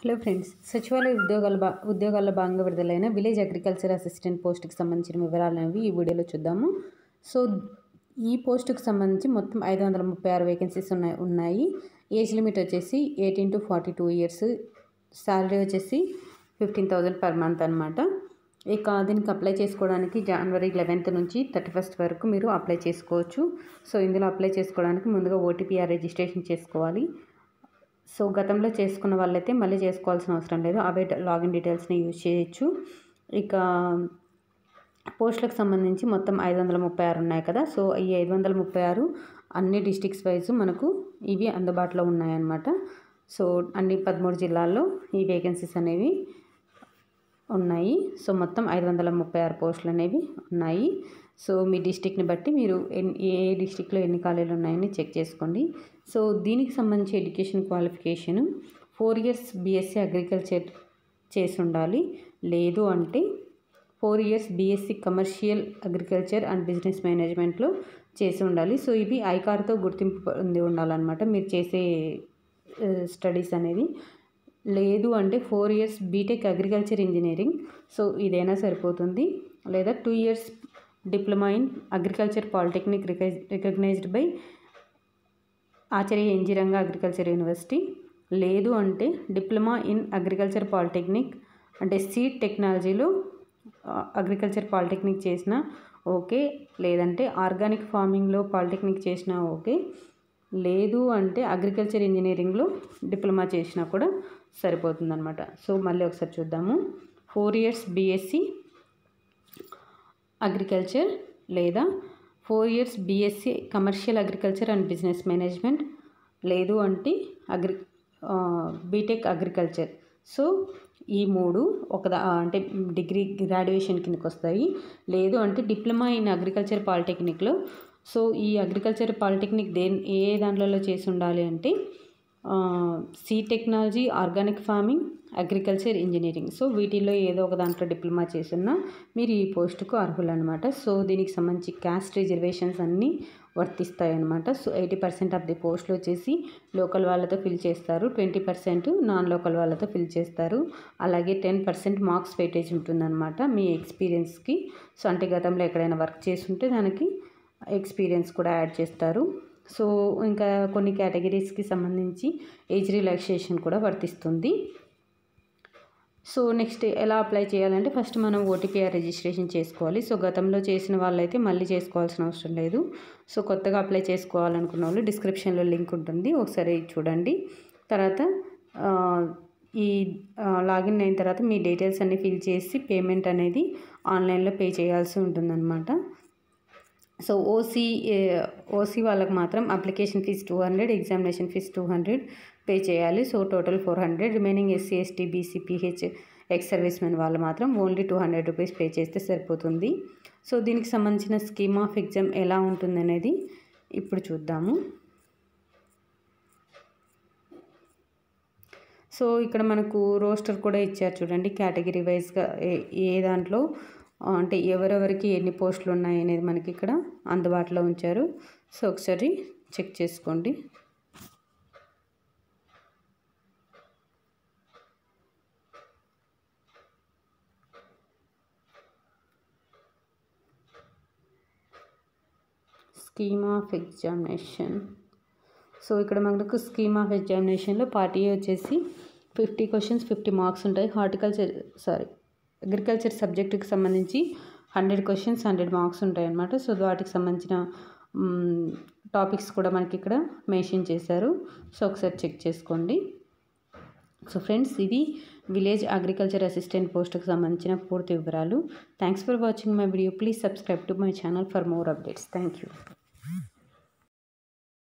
hello friends సచివాలయ ఉద్యోగాల బా ఉద్యోగాల్లో భాగంగా విడుదలైన విలేజ్ అగ్రికల్చర్ అసిస్టెంట్ పోస్ట్కి సంబంధించిన వివరాలు అనేవి ఈ వీడియోలో చూద్దాము సో ఈ పోస్టుకు సంబంధించి మొత్తం ఐదు వందల ముప్పై ఆరు వేకెన్సీస్ ఉన్నాయి ఉన్నాయి ఏజ్ లిమిట్ వచ్చేసి eighteen to forty two years salary వచ్చేసి ఫిఫ్టీన్ థౌజండ్ పర్ మంత్ అనమాట ఇక దీనికి అప్లై చేసుకోవడానికి జనవరి లెవెన్త్ నుంచి థర్టీ ఫస్ట్ వరకు మీరు అప్లై చేసుకోవచ్చు సో ఇందులో అప్లై చేసుకోవడానికి ముందుగా ఓటీపీఆర్ రిజిస్ట్రేషన్ చేసుకోవాలి సో గతంలో చేసుకున్న వాళ్ళైతే మళ్ళీ చేసుకోవాల్సిన అవసరం లేదు అవే లాగిన్ డీటెయిల్స్ని యూజ్ చేయొచ్చు ఇక పోస్టులకు సంబంధించి మొత్తం ఐదు వందల ముప్పై ఆరు ఉన్నాయి కదా సో ఈ ఐదు వందల ముప్పై ఆరు అన్ని డిస్టిక్స్ వైజ్ మనకు ఇవి అందుబాటులో ఉన్నాయన్నమాట సో అన్ని పదమూడు జిల్లాల్లో ఈ వేకెన్సీస్ అనేవి ఉన్నాయి సో మొత్తం ఐదు వందల ముప్పై ఆరు పోస్టులు అనేవి ఉన్నాయి సో మీ డిస్టిక్ని బట్టి మీరు ఎన్ని ఏ డిస్టిక్లో ఎన్ని ఖాళీలు ఉన్నాయని చెక్ చేసుకోండి సో దీనికి సంబంధించి education qualification four years BSc agriculture చేసి ఉండాలి లేదు అంటే four years BSc commercial agriculture and business మేనేజ్మెంట్లో చేసి ఉండాలి సో ఇవి ఐకార్తో గుర్తింపు పొంది ఉండాలన్నమాట మీరు చేసే స్టడీస్ అనేది లేదు అంటే four years BTech agriculture engineering so ఇదైనా సరిపోతుంది లేదా two years diploma in agriculture polytechnic recognised by Acharya N G Ranga agriculture university లేదు అంటే డిప్లొమా ఇన్ అగ్రికల్చర్ పాలిటెక్నిక్ అంటే సీడ్ టెక్నాలజీలో అగ్రికల్చర్ పాలిటెక్నిక్ చేసిన ఓకే లేదంటే ఆర్గానిక్ ఫార్మింగ్లో పాలిటెక్నిక్ చేసినా ఓకే లేదు అంటే అగ్రికల్చర్ ఇంజనీరింగ్లో డిప్లొమా చేసినా కూడా సరిపోతుందన్నమాట సో మళ్ళీ ఒకసారి చూద్దాము ఫోర్ ఇయర్స్ బీఎస్సీ అగ్రికల్చర్ లేదా four years BSc commercial agriculture and business management లేదు అంటే అగ్రి బీటెక్ అగ్రికల్చర్ సో ఈ మూడు ఒక అంటే డిగ్రీ గ్రాడ్యుయేషన్ కిందకి వస్తాయి లేదు అంటే డిప్లొమా ఇన్ అగ్రికల్చర్ పాలిటెక్నిక్లో సో ఈ అగ్రికల్చర్ పాలిటెక్నిక్ దే ఏ దాంట్లో చేసి ఉండాలి అంటే seed technology organic farming agriculture engineering so వీటిల్లో ఏదో ఒక దాంట్లో డిప్లొమా చేస్తున్నా మీరు ఈ పోస్టుకు అర్హులు అనమాట సో దీనికి సంబంధించి క్యాస్ట్ రిజర్వేషన్స్ అన్నీ వర్తిస్తాయి అనమాట so eighty percent of the పోస్టులు వచ్చేసి లోకల్ వాళ్ళతో ఫిల్ చేస్తారు ట్వంటీ పర్సెంట్ నాన్ లోకల్ వాళ్ళతో ఫిల్ చేస్తారు అలాగే టెన్ పర్సెంట్ మార్క్స్ వెయిటేజ్ ఉంటుందన్నమాట మీ ఎక్స్పీరియన్స్కి సో అంటే గతంలో ఎక్కడైనా వర్క్ చేస్తుంటే దానికి ఎక్స్పీరియన్స్ కూడా యాడ్ చేస్తారు సో ఇంకా కొన్ని కేటగిరీస్కి సంబంధించి ఏజ్ రిలాక్సేషన్ కూడా వర్తిస్తుంది సో నెక్స్ట్ ఎలా అప్లై చేయాలంటే ఫస్ట్ మనం ఓటీపీఆర్ రిజిస్ట్రేషన్ చేసుకోవాలి సో గతంలో చేసిన వాళ్ళైతే మళ్ళీ చేసుకోవాల్సిన అవసరం లేదు సో కొత్తగా అప్లై చేసుకోవాలనుకున్న వాళ్ళు డిస్క్రిప్షన్లో లింక్ ఉంటుంది ఒకసారి చూడండి తర్వాత ఈ లాగిన్ అయిన తర్వాత మీ డీటెయిల్స్ అన్నీ ఫిల్ చేసి పేమెంట్ అనేది ఆన్లైన్లో పే చేయాల్సి ఉంటుందన్నమాట సో ఓసీ ఓసీ వాళ్ళకి మాత్రం application fee two hundred examination fee two hundred pay చేయాలి so total four hundred remaining SC ST BC PH ex service men వాళ్ళు మాత్రం only two hundred rupees pay చేస్తే సరిపోతుంది సో దీనికి సంబంధించిన స్కీమ్ ఆఫ్ ఎగ్జామ్ ఎలా ఉంటుంది అనేది ఇప్పుడు చూద్దాము సో ఇక్కడ మనకు రోస్టర్ కూడా ఇచ్చారు చూడండి కేటగిరీ వైజ్గా ఏ దాంట్లో అంటే ఎవరెవరికి ఎన్ని పోస్టులు ఉన్నాయి అనేది మనకి ఇక్కడ అందుబాటులో ఉంచారు సో ఒకసారి చెక్ చేసుకోండి స్కీమ్ ఆఫ్ ఎగ్జామినేషన్ సో ఇక్కడ మనకు స్కీమ్ ఆఫ్ ఎగ్జామినేషన్లో పార్టీ వచ్చేసి ఫిఫ్టీ క్వశ్చన్స్ ఫిఫ్టీ మార్క్స్ ఉంటాయి హార్టికల్చర్ సారీ అగ్రికల్చర్ సబ్జెక్టుకి సంబంధించి హండ్రెడ్ క్వశ్చన్స్ హండ్రెడ్ మార్క్స్ ఉంటాయి అన్నమాట సో వాటికి సంబంధించిన టాపిక్స్ కూడా మనకి ఇక్కడ మెన్షన్ చేశారు సో ఒకసారి చెక్ చేసుకోండి సో ఫ్రెండ్స్ ఇది విలేజ్ అగ్రికల్చర్ అసిస్టెంట్ పోస్ట్కి సంబంధించిన పూర్తి వివరాలు thanks for watching my video please subscribe to my channel for more updates thank you